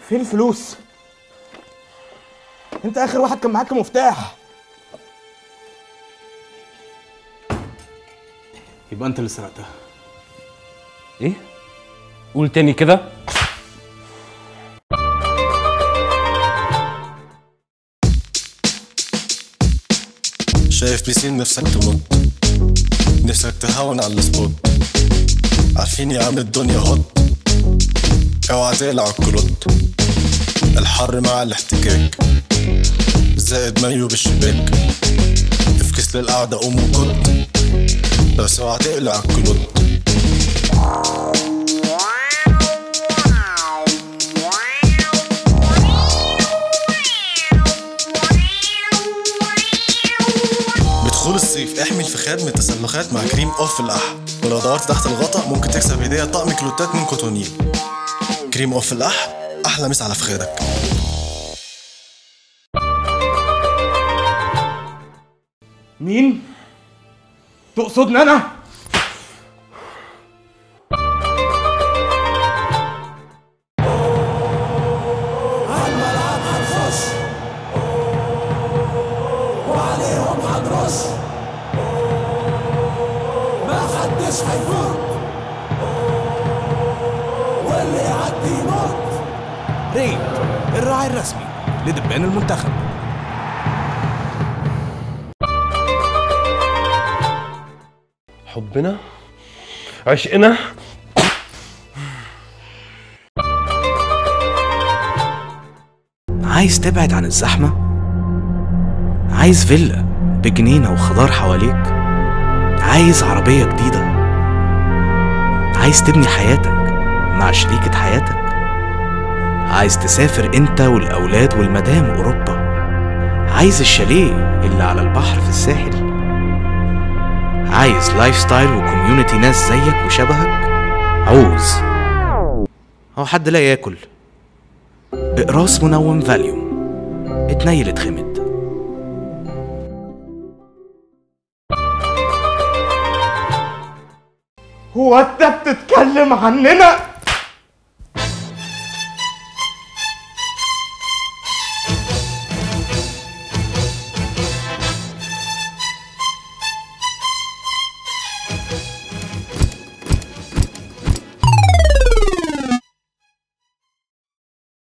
فين الفلوس انت اخر واحد كان معاك مفتاح يبقى انت اللي سرقتها ايه قول تاني كده شايف بيسين نفسك تنط نفسك تهون على السبوت عارفين يا عم الدنيا هوت اوعى تقلع الكروت الحر مع الاحتكاك زائد مايو بالشباك افكس للقعدة قوم وكت بس اوعى تقلع الكروت بدخول الصيف احمي الفخاد من التسلخات مع كريم اوف الاح ولو دورت تحت الغطا ممكن تكسب هدية طقم كلوتات من كوتونيل كريم اوف الاح احلى مسا على فخادك مين تقصدني انا ريد الراعي الرسمي لدبان المنتخب حبنا عشقنا عايز تبعد عن الزحمة؟ عايز فيلا بجنينة وخضار حواليك؟ عايز عربية جديدة؟ عايز تبني حياتك مع شريكة حياتك؟ عايز تسافر انت والأولاد والمدام أوروبا؟ عايز الشاليه اللي على البحر في الساحل؟ عايز لايف ستايل وكوميونتي ناس زيك وشبهك؟ عوز هو حد لا ياكل اقراص منوم فاليوم اتنيلت خمد هو انت بتتكلم عننا